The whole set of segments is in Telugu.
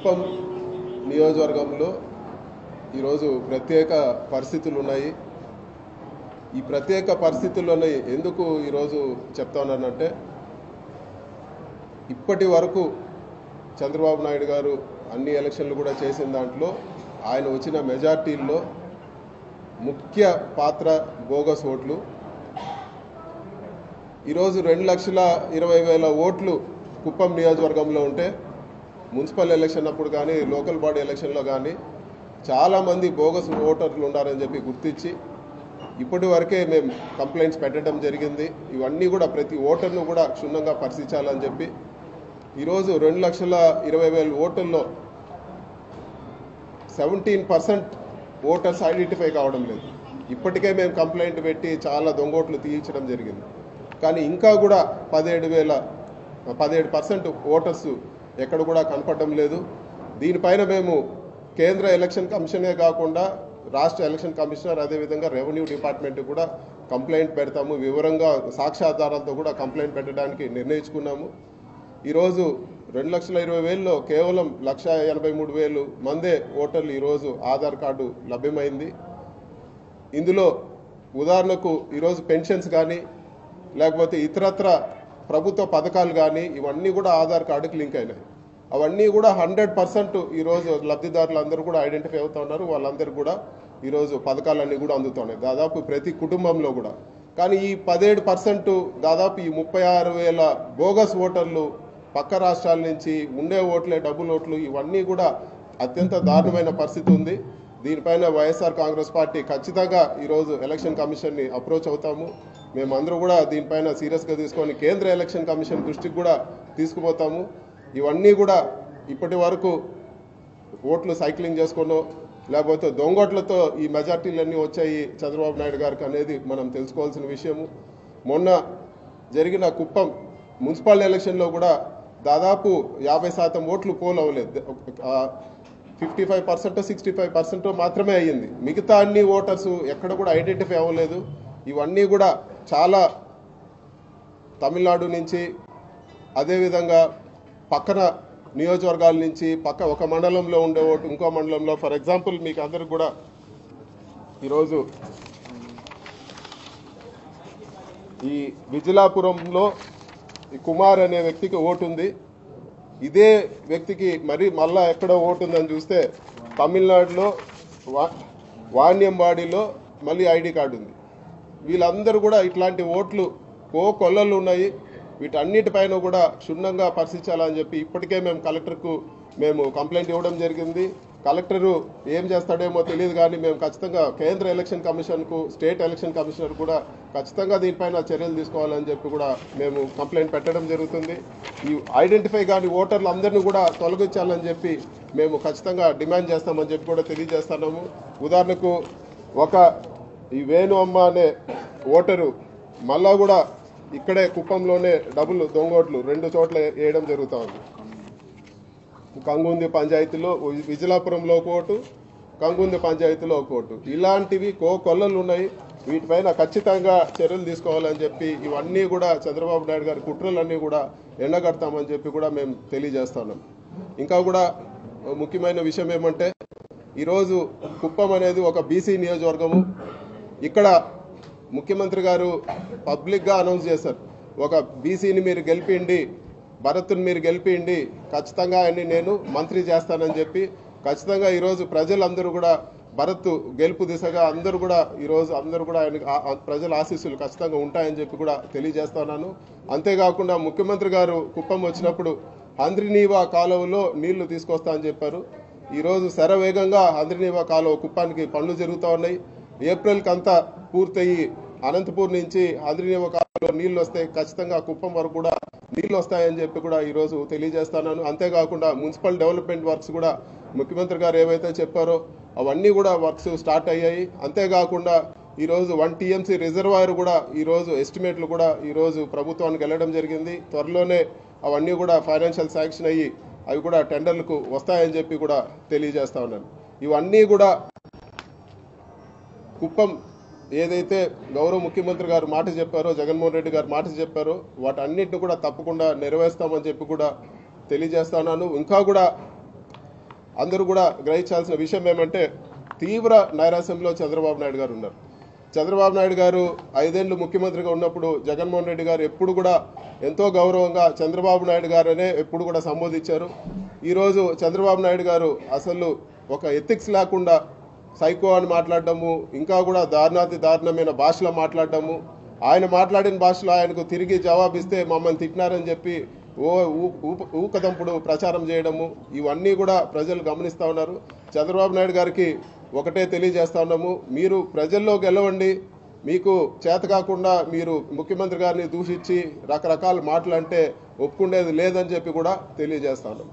కుప్పం నియోజకవర్గంలో ఈరోజు ప్రత్యేక పరిస్థితులు ఉన్నాయి ఈ ప్రత్యేక పరిస్థితుల్లోనే ఎందుకు ఈరోజు చెప్తా ఉన్నానంటే ఇప్పటి వరకు చంద్రబాబు నాయుడు గారు అన్ని ఎలక్షన్లు కూడా చేసిన దాంట్లో ఆయన వచ్చిన మెజార్టీల్లో ముఖ్య పాత్ర బోగస్ ఓట్లు ఈరోజు రెండు లక్షల ఇరవై వేల ఓట్లు కుప్పం నియోజకవర్గంలో ఉంటే మున్సిపల్ ఎలక్షన్ అప్పుడు కానీ లోకల్ బాడీ ఎలక్షన్లో కానీ చాలామంది బోగస్ ఓటర్లు ఉన్నారని చెప్పి గుర్తించి ఇప్పటి వరకే మేము కంప్లైంట్స్ పెట్టడం జరిగింది ఇవన్నీ కూడా ప్రతి ఓటర్ను కూడా క్షుణ్ణంగా పరిశీలించాలని చెప్పి ఈరోజు రెండు లక్షల ఇరవై వేల ఓటర్లో సెవెంటీన్ పర్సెంట్ ఓటర్స్ ఐడెంటిఫై కావడం లేదు ఇప్పటికే మేము కంప్లైంట్ పెట్టి చాలా దొంగోట్లు తీయించడం జరిగింది కానీ ఇంకా కూడా పదిహేడు వేల పదిహేడు పర్సెంట్ ఓటర్స్ ఎక్కడ కూడా కనపడడం లేదు దీనిపైన మేము కేంద్ర ఎలక్షన్ కమిషనే కాకుండా రాష్ట్ర ఎలక్షన్ కమిషనర్ అదేవిధంగా రెవెన్యూ డిపార్ట్మెంట్ కూడా కంప్లైంట్ పెడతాము వివరంగా సాక్ష్యాధారాలతో కూడా కంప్లైంట్ పెట్టడానికి నిర్ణయించుకున్నాము ఈరోజు రెండు లక్షల ఇరవై వేలలో కేవలం లక్ష ఎనభై మూడు వేలు మందే ఓటర్లు ఈరోజు ఆధార్ కార్డు లభ్యమైంది ఇందులో ఉదాహరణకు ఈరోజు పెన్షన్స్ కానీ లేకపోతే ఇతరత్ర ప్రభుత్వ పథకాలు కానీ ఇవన్నీ కూడా ఆధార్ కార్డుకి లింక్ అయినాయి అవన్నీ కూడా హండ్రెడ్ పర్సెంట్ ఈరోజు లబ్ధిదారులు అందరూ కూడా ఐడెంటిఫై అవుతా ఉన్నారు వాళ్ళందరూ కూడా ఈరోజు పథకాలన్నీ కూడా అందుతున్నాయి దాదాపు ప్రతి కుటుంబంలో కూడా కానీ ఈ పదిహేడు పర్సెంట్ దాదాపు ఈ ముప్పై ఆరు వేల బోగస్ ఓటర్లు పక్క రాష్ట్రాల నుంచి ఉండే ఓట్లే డబుల్ ఓట్లు ఇవన్నీ కూడా అత్యంత దారుణమైన పరిస్థితి ఉంది దీనిపైన వైఎస్ఆర్ కాంగ్రెస్ పార్టీ ఖచ్చితంగా ఈరోజు ఎలక్షన్ కమిషన్ని అప్రోచ్ అవుతాము మేమందరూ కూడా దీనిపైన సీరియస్గా తీసుకొని కేంద్ర ఎలక్షన్ కమిషన్ దృష్టికి కూడా తీసుకుపోతాము ఇవన్నీ కూడా ఇప్పటి వరకు ఓట్లు సైక్లింగ్ చేసుకోనో లేకపోతే దొంగోట్లతో ఈ మెజార్టీలన్నీ వచ్చాయి చంద్రబాబు నాయుడు గారికి అనేది మనం తెలుసుకోవాల్సిన విషయము మొన్న జరిగిన కుప్పం మున్సిపల్ ఎలక్షన్లో కూడా దాదాపు యాభై శాతం ఓట్లు పోల్ అవ్వలేదు fifty five percent sixty five percent మాత్రమే అయ్యింది మిగతా అన్ని ఓటర్స్ ఎక్కడ కూడా ఐడెంటిఫై అవ్వలేదు ఇవన్నీ కూడా చాలా తమిళనాడు నుంచి అదేవిధంగా పక్కన నియోజకవర్గాల నుంచి పక్క ఒక మండలంలో ఉండే ఓటు ఇంకో మండలంలో ఫర్ ఎగ్జాంపుల్ మీకు అందరికి కూడా ఈరోజు ఈ విజిలాపురంలో ఈ కుమార్ అనే వ్యక్తికి ఓటు ఉంది ఇదే వ్యక్తికి మరి మళ్ళా ఎక్కడో ఓటు ఉందని చూస్తే తమిళనాడులో వా వాణ్యంబాడిలో మళ్ళీ ఐడి కార్డు ఉంది వీళ్ళందరూ కూడా ఇట్లాంటి ఓట్లు ఓ కొల్లలు ఉన్నాయి వీటన్నిటిపైన కూడా క్షుణ్ణంగా పరిశీలించాలని చెప్పి ఇప్పటికే మేము కలెక్టర్కు మేము కంప్లైంట్ ఇవ్వడం జరిగింది కలెక్టరు ఏం చేస్తాడేమో తెలియదు కానీ మేము ఖచ్చితంగా కేంద్ర ఎలక్షన్ కమిషన్కు స్టేట్ ఎలక్షన్ కమిషనర్ కూడా ఖచ్చితంగా దీనిపైన చర్యలు తీసుకోవాలని చెప్పి కూడా మేము కంప్లైంట్ పెట్టడం జరుగుతుంది ఈ ఐడెంటిఫై కాని ఓటర్లు అందరినీ కూడా తొలగించాలని చెప్పి మేము ఖచ్చితంగా డిమాండ్ చేస్తామని చెప్పి కూడా తెలియజేస్తున్నాము ఉదాహరణకు ఒక ఈ వేణు అమ్మ అనే ఓటరు మళ్ళా కూడా ఇక్కడే కుప్పంలోనే డబుల్ దొంగోట్లు రెండు చోట్ల వేయడం జరుగుతూ ఉంది కంగుంది పంచాయతీలో వి- విజిలాపురంలో ఒక ఓటు కంగుంది పంచాయతీలో ఒక ఓటు ఇలాంటివి కో కొల్లలు ఉన్నాయి వీటిపైన ఖచ్చితంగా చర్యలు తీసుకోవాలని చెప్పి ఇవన్నీ కూడా చంద్రబాబు నాయుడు గారి కుట్రలన్నీ కూడా ఎండగడతామని చెప్పి కూడా మేము తెలియజేస్తున్నాం ఇంకా కూడా ముఖ్యమైన విషయం ఏమంటే ఈరోజు కుప్పం అనేది ఒక బీసీ నియోజకవర్గము ఇక్కడ ముఖ్యమంత్రి గారు పబ్లిక్గా అనౌన్స్ చేశారు ఒక బీసీని మీరు గెలిపిండి భరత్ని మీరు గెలిపిండి ఖచ్చితంగా ఆయన్ని నేను మంత్రి చేస్తానని చెప్పి ఖచ్చితంగా ఈరోజు ప్రజలందరూ కూడా భరత్ గెలుపు దిశగా అందరూ కూడా ఈరోజు అందరూ కూడా ఆయన ఆ- ఆ ప్రజల ఆశీస్సులు ఖచ్చితంగా ఉంటాయని చెప్పి కూడా తెలియజేస్తున్నాను అంతేకాకుండా ముఖ్యమంత్రి గారు కుప్పం వచ్చినప్పుడు హంద్రినీవా కాలువలో నీళ్లు తీసుకొస్తా అని చెప్పారు ఈరోజు శరవేగంగా హంద్రినీవా కాలువ కుప్పానికి పనులు జరుగుతూ ఉన్నాయి ఏప్రిల్కి అంతా పూర్తయి అనంతపూర్ నుంచి హంద్రినీవా కాలువలో నీళ్లు వస్తాయి ఖచ్చితంగా కుప్పం వరకు కూడా నీళ్లు వస్తాయని చెప్పి కూడా ఈరోజు తెలియజేస్తున్నాను అంతేకాకుండా మున్సిపల్ డెవలప్మెంట్ వర్క్స్ కూడా ముఖ్యమంత్రి గారు ఏవైతే చెప్పారో అవన్నీ కూడా వర్క్స్ స్టార్ట్ అయ్యాయి అంతేకాకుండా ఈరోజు వన్ టీఎంసీ రిజర్వాయర్ కూడా ఈరోజు ఎస్టిమేట్లు కూడా ఈరోజు ప్రభుత్వానికి వెళ్ళడం జరిగింది త్వరలోనే అవన్నీ కూడా ఫైనాన్షియల్ శాంక్షన్ అయ్యి అవి కూడా టెండర్లకు వస్తాయని చెప్పి కూడా తెలియజేస్తా ఉన్నాను ఇవన్నీ కూడా కుప్పం ఏదైతే గౌరవ ముఖ్యమంత్రి గారు మాట చెప్పారో జగన్మోహన్ రెడ్డి గారు మాట చెప్పారో వాటన్నిటిని కూడా తప్పకుండా నెరవేర్స్తామని చెప్పి కూడా తెలియజేస్తున్నాను ఇంకా కూడా అందరూ కూడా గ్రహించాల్సిన విషయం ఏమంటే తీవ్ర నైరాశ్యంలో చంద్రబాబు నాయుడు గారు ఉన్నారు చంద్రబాబు నాయుడు గారు ఐదేళ్లు ముఖ్యమంత్రిగా ఉన్నప్పుడు జగన్మోహన్ రెడ్డి గారు ఎప్పుడు కూడా ఎంతో గౌరవంగా చంద్రబాబు నాయుడు గారనే ఎప్పుడు కూడా సంబోధించారు ఈరోజు చంద్రబాబు నాయుడు గారు అసలు ఒక ఎథిక్స్ లేకుండా సైకో అని మాట్లాడడము ఇంకా కూడా దారుణాతి దారుణమైన భాషలో మాట్లాడడము ఆయన మాట్లాడిన భాషలో ఆయనకు తిరిగి జవాబిస్తే మమ్మల్ని తిట్టినారని చెప్పి ఓ ఊ- ఊప- ఊకదంపుడు ప్రచారం చేయడము ఇవన్నీ కూడా ప్రజలు గమనిస్తూ ఉన్నారు చంద్రబాబు నాయుడు గారికి ఒకటే తెలియజేస్తా ఉన్నాము మీరు ప్రజల్లో గెలవండి మీకు చేత కాకుండా మీరు ముఖ్యమంత్రి గారిని దూషించి రకరకాల మాటలు అంటే ఒప్పుకునేది లేదని చెప్పి కూడా తెలియజేస్తా ఉన్నాము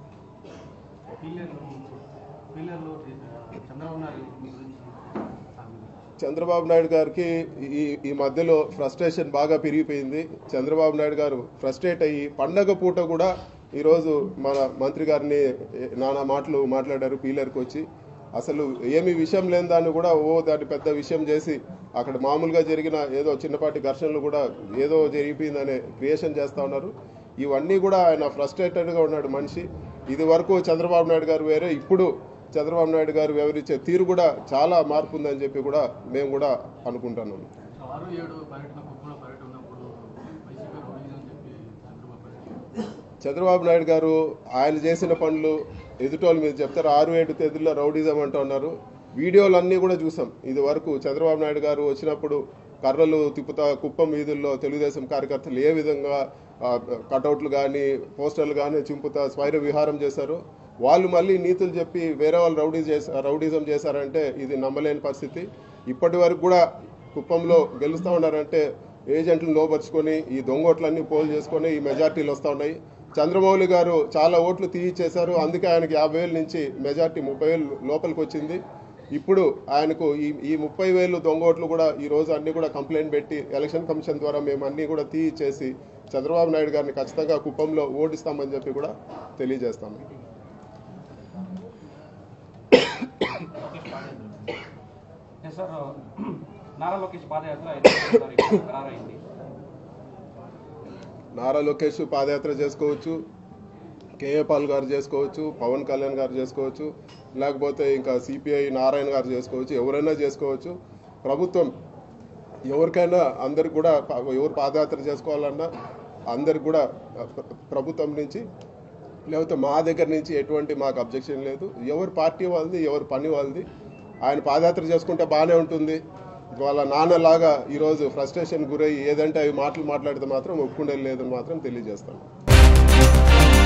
పిల్లర్లు పిల్లర్లు చంద్రబాబు నాయుడు మీ గురించి ఆమె చంద్రబాబు నాయుడు గారికి ఈ ఈ మధ్యలో ఫ్రస్ట్రేషన్ బాగా పెరిగిపోయింది చంద్రబాబు నాయుడు గారు ఫ్రస్ట్రేట్ అయ్యి పండగ పూట కూడా ఈరోజు మన మంత్రి గారిని నానా మాటలు మాట్లాడారు పీలర్కి వచ్చి అసలు ఏమి విషయం లేని దాన్ని కూడా ఓ దాన్ని పెద్ద విషయం చేసి అక్కడ మామూలుగా జరిగిన ఏదో చిన్నపాటి ఘర్షణలు కూడా ఏదో జరిగిపోయిందనే క్రియేషన్ చేస్తా ఉన్నారు ఇవన్నీ కూడా ఆయన ఫ్రస్ట్రేటెడ్గా ఉన్నాడు మనిషి ఇది వరకు చంద్రబాబు నాయుడు గారు వేరే ఇప్పుడు చంద్రబాబు నాయుడు గారు వ్యవహరించే తీరు కూడా చాలా మార్పు ఉందని చెప్పి కూడా మేము కూడా అనుకుంటున్నాము ఆరు ఏడు పర్యటన కుప్పంలో పర్యటన ఉన్నప్పుడు వైసీపీ రౌడీజం అని చెప్పి చంద్రబాబు పర్యటన చంద్రబాబు నాయుడు గారు ఆయన చేసిన పనులు ఎదుటోళ్ళ మీద చెప్తారు ఆరు ఏడు తేదీల్లో రౌడీజం అంటూ ఉన్నారు వీడియోలు అన్నీ కూడా చూసాం ఇది వరకు చంద్రబాబు నాయుడు గారు వచ్చినప్పుడు కర్రలు తిప్పుతా కుప్పం వీధుల్లో తెలుగుదేశం కార్యకర్తలు ఏ విధంగా ఆ, కటౌట్లు కానీ పోస్టర్లు కానీ చింపుతా స్వైర విహారం చేశారు వాళ్ళు మళ్ళీ నీతులు చెప్పి వేరే వాళ్ళు రౌడీ చేసా రౌడీజం చేశారంటే ఇది నమ్మలేని పరిస్థితి ఇప్పటి వరకు కూడా కుప్పంలో గెలుస్తూ ఉన్నారంటే ఏజెంట్లు లోపరుచుకొని ఈ దొంగోట్లన్నీ పోల్ చేసుకొని ఈ మెజార్టీలు వస్తూ ఉన్నాయి చంద్రమౌళి గారు చాలా ఓట్లు తీయిచ్చేశారు అందుకే ఆయనకి యాభై వేల నుంచి మెజార్టీ ముప్పై వేలు లోపలికి వచ్చింది ఇప్పుడు ఆయనకు ఈ ఈ ముప్పై వేలు దొంగ ఓట్లు కూడా ఈ రోజు అన్ని కూడా కంప్లైంట్ పెట్టి ఎలక్షన్ కమిషన్ ద్వారా మేము అన్ని కూడా తీయిచ్చేసి చంద్రబాబు నాయుడు గారిని ఖచ్చితంగా కుప్పంలో ఓడిస్తామని చెప్పి కూడా తెలియజేస్తాము ఎస్ సార్ నారా లోకేష్ పాదయాత్ర ఐదో తారీఖు ఖరారైంది నారా లోకేష్ పాదయాత్ర చేసుకోవచ్చు కేఏ పాల్ గారు చేసుకోవచ్చు పవన్ కళ్యాణ్ గారు చేసుకోవచ్చు లేకపోతే ఇంకా సిపిఐ నారాయణ గారు చేసుకోవచ్చు ఎవరైనా చేసుకోవచ్చు ప్రభుత్వం ఎవరికైనా అందరికి కూడా ప- ఎవరు పాదయాత్ర చేసుకోవాలన్నా అందరికి కూడా ప్ర- ప్రభుత్వం నుంచి లేకపోతే మా దగ్గర నుంచి ఎటువంటి మాకు అబ్జెక్షన్ లేదు ఎవరి పార్టీ వాళ్ళది ఎవరి పని వాళ్ళది ఆయన పాదయాత్ర చేసుకుంటే బాగానే ఉంటుంది వాళ్ళ నాన్నలాగా ఈరోజు ఫ్రస్ట్రేషన్ గురై ఏదంటే అవి మాటలు మాట్లాడితే మాత్రం ఒప్పుకుండే లేదని మాత్రం తెలియజేస్తాను